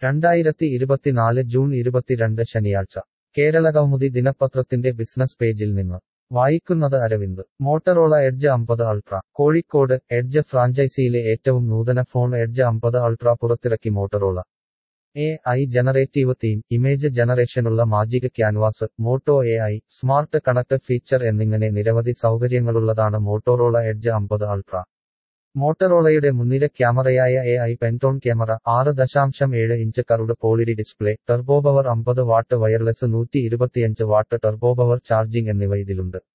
രണ്ടായിരത്തി ഇരുപത്തിനാല് ജൂൺ ഇരുപത്തിരണ്ട് ശനിയാഴ്ച കേരള കൗമുദി ദിനപത്രത്തിന്റെ ബിസിനസ് പേജിൽ നിന്ന് വായിക്കുന്നത് അരവിന്ദ് മോട്ടറോള എഡ്ജ് അമ്പത് അൾട്ര കോഴിക്കോട് എഡ്ജ് ഫ്രാഞ്ചൈസിയിലെ ഏറ്റവും നൂതന ഫോൺ എഡ്ജ് അമ്പത് അൾട്ര പുറത്തിറക്കി Motorola A I generative theme image ജനറേഷനുള്ള magic canvas Moto A I smart connect feature എന്നിങ്ങനെ നിരവധി സൗകര്യങ്ങളുള്ളതാണ് മോട്ടോറോള എഡ്ജ് അമ്പത് അൾട്ര മോട്ടറോളയുടെ മുൻനിര ക്യാമറയായ എ ഐ പെൻടോൺ ക്യാമറ ആറ് ദശാംശം ഏഴ് ഇഞ്ച് കറുട് പോളിരി ഡിസ്പ്ലേ ടെർബോപവർ അമ്പത് വാട്ട് വയർലെസ് നൂറ്റി ഇരുപത്തിയഞ്ച് വാട്ട് ടെർബോപവർ ചാർജിംഗ് എന്നിവ ഇതിലുണ്ട്